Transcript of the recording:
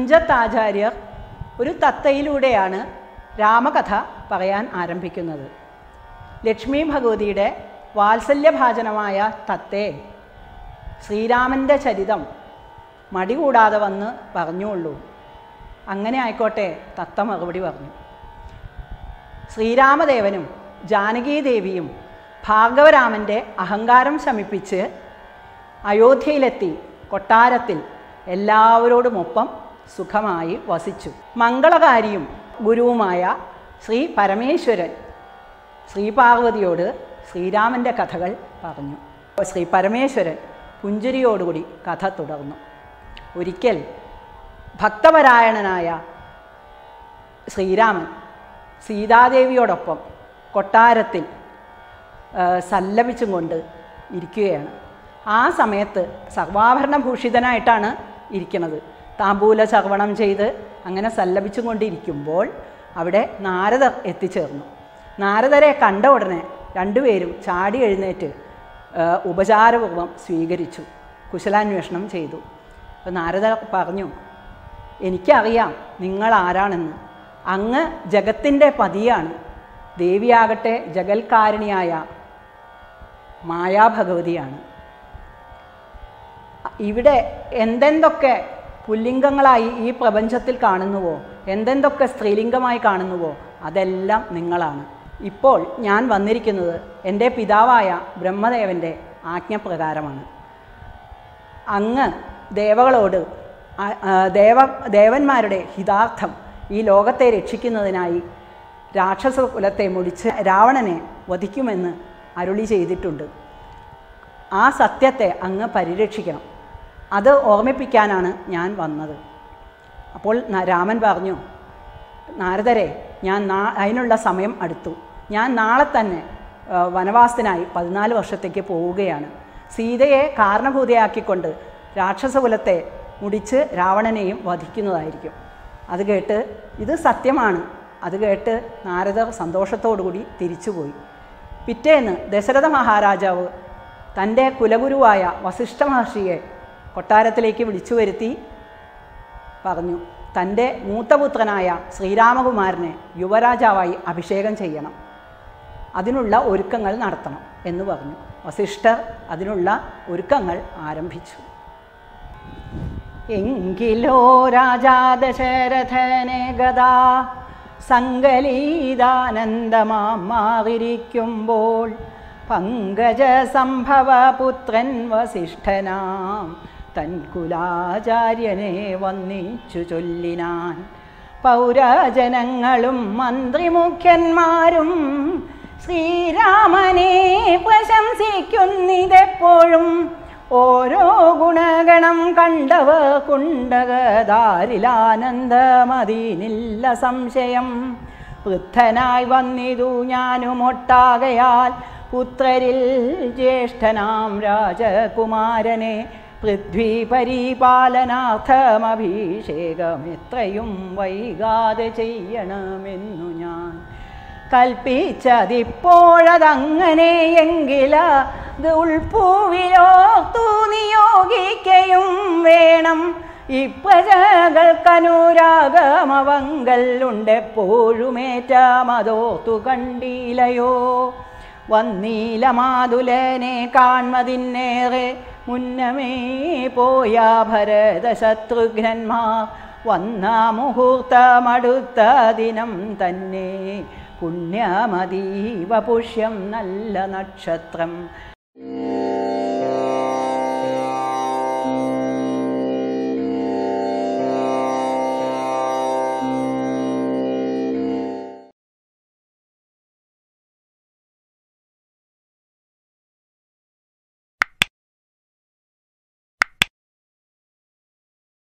തുഞ്ചത്താചാര്യർ ഒരു തത്തയിലൂടെയാണ് രാമകഥ പറയാൻ ആരംഭിക്കുന്നത് ലക്ഷ്മി ഭഗവതിയുടെ വാത്സല്യഭാജനമായ തത്തെ ശ്രീരാമൻ്റെ ചരിതം മടി കൂടാതെ വന്ന് പറഞ്ഞുള്ളൂ അങ്ങനെ ആയിക്കോട്ടെ തത്ത മറുപടി പറഞ്ഞു ശ്രീരാമദേവനും ജാനകീദേവിയും ഭാർഗവരാമൻ്റെ അഹങ്കാരം ശമിപ്പിച്ച് അയോധ്യയിലെത്തി കൊട്ടാരത്തിൽ എല്ലാവരോടുമൊപ്പം സുഖമായി വസിച്ചു മംഗളകാരിയും ഗുരുവുമായ ശ്രീ പരമേശ്വരൻ ശ്രീ പാർവതിയോട് ശ്രീരാമൻ്റെ കഥകൾ പറഞ്ഞു ശ്രീ പരമേശ്വരൻ പുഞ്ചിരിയോടുകൂടി കഥ തുടർന്നു ഒരിക്കൽ ഭക്തപരായണനായ ശ്രീരാമൻ സീതാദേവിയോടൊപ്പം കൊട്ടാരത്തിൽ ആ, സല്ലപിച്ചും കൊണ്ട് ഇരിക്കുകയാണ് ആ സമയത്ത് സർവാഭരണഭൂഷിതനായിട്ടാണ് ഇരിക്കുന്നത് താമ്പൂല ചർവണം ചെയ്ത് അങ്ങനെ സല്ലപിച്ചും കൊണ്ടിരിക്കുമ്പോൾ അവിടെ നാരദർ എത്തിച്ചേർന്നു നാരദരെ കണ്ട ഉടനെ രണ്ടുപേരും ചാടി എഴുന്നേറ്റ് ആ, ഉപചാരപൂർവം സ്വീകരിച്ചു കുശലാന്വേഷണം ചെയ്തു അപ്പോൾ നാരദർ പറഞ്ഞു എനിക്കറിയാം നിങ്ങൾ ആരാണെന്ന് അങ്ങ് ജഗത്തിൻ്റെ പതിയാണ് ദേവിയാകട്ടെ ജഗൽക്കാരിണിയായ മായാഭഗവതിയാണ് ഇവിടെ എന്തെന്തൊക്കെ പുല്ലിംഗങ്ങളായി ഈ പ്രപഞ്ചത്തിൽ കാണുന്നുവോ എന്തെന്തൊക്കെ സ്ത്രീലിംഗമായി കാണുന്നുവോ അതെല്ലാം നിങ്ങളാണ് ഇപ്പോൾ ഞാൻ വന്നിരിക്കുന്നത് എൻ്റെ പിതാവായ ബ്രഹ്മദേവൻ്റെ ആജ്ഞപ്രകാരമാണ് അങ്ങ് ദേവകളോട് ആ- ആ, ദേവ ദേവന്മാരുടെ ഹിതാർത്ഥം ഈ ലോകത്തെ രക്ഷിക്കുന്നതിനായി രാക്ഷസ കുലത്തെ മുടിച്ച് രാവണനെ വധിക്കുമെന്ന് അരുളി ചെയ്തിട്ടുണ്ട് ആ സത്യത്തെ അങ്ങ് പരിരക്ഷിക്കണം അത് ഓർമ്മിപ്പിക്കാനാണ് ഞാൻ വന്നത് അപ്പോൾ ന- രാമൻ പറഞ്ഞു നാരദരെ ഞാൻ നാ അതിനുള്ള സമയം അടുത്തു ഞാൻ നാളെ തന്നെ ആ, വനവാസത്തിനായി പതിനാല് വർഷത്തേക്ക് പോവുകയാണ് സീതയെ കാരണഭൂതയാക്കിക്കൊണ്ട് രാക്ഷസകുലത്തെ മുടിച്ച് രാവണനെയും വധിക്കുന്നതായിരിക്കും അത് കേട്ട് ഇത് സത്യമാണ് അത് കേട്ട് നാരദർ സന്തോഷത്തോടുകൂടി തിരിച്ചുപോയി പിറ്റേന്ന് ദശരഥ മഹാരാജാവ് തൻ്റെ കുലഗുരുവായ വസിഷ്ഠ മഹർഷിയെ കൊട്ടാരത്തിലേക്ക് വിളിച്ചു വരുത്തി പറഞ്ഞു തൻ്റെ മൂത്തപുത്രനായ ശ്രീരാമകുമാരനെ യുവരാജാവായി അഭിഷേകം ചെയ്യണം അതിനുള്ള ഒരുക്കങ്ങൾ നടത്തണം എന്ന് പറഞ്ഞു വസിഷ്ഠർ അതിനുള്ള ഒരുക്കങ്ങൾ ആരംഭിച്ചു എങ്കിലോ രാജാ ദശരഥനെ ഗതാ സങ്കലീതാനന്ദമാം മാറിയിരിക്കുമ്പോൾ പങ്കജ സംഭവ പുത്രൻ വസിഷ്ഠനാം തൻ കുലാചാര്യനെ വന്നിച്ചു ചൊല്ലിനാൻ പൗരജനങ്ങളും മന്ത്രിമുഖ്യന്മാരും ശ്രീരാമനെ പ്രശംസിക്കുന്നിതെപ്പോഴും ഓരോ ഗുണഗണം കണ്ടവർ കുണ്ടകതാരിലാനന്ദമതീനില്ല സംശയം വൃദ്ധനായി വന്നിതു ഞാനുമൊട്ടാകയാൽ പുത്രരിൽ ജ്യേഷ്ഠനാം രാജകുമാരനെ പൃഥ്വി പരിപാലനാർത്ഥമഭിഷേകം എത്രയും വൈകാതെ ചെയ്യണമെന്നു ഞാൻ കൽപ്പിച്ചതിപ്പോഴതങ്ങനെയെങ്കില ഇത് ഉൾപ്പൂവിലോർത്തു നിയോഗിക്കയും വേണം ഇപ്പജകൾക്കനുരാഗമവങ്കല്ലുണ്ടെപ്പോഴുമേറ്റമതോർത്തു കണ്ടീലയോ വന്നീല മാതുലനെ കാൺമതിന്നേറെ മുന്നമേ പോയ ഭരത ശത്രുഘ്നന്മാർ വന്ന മുഹൂർത്തമടുത്ത ദിനം തന്നെ പുണ്യമതീവ പുഷ്യം നല്ല നക്ഷത്രം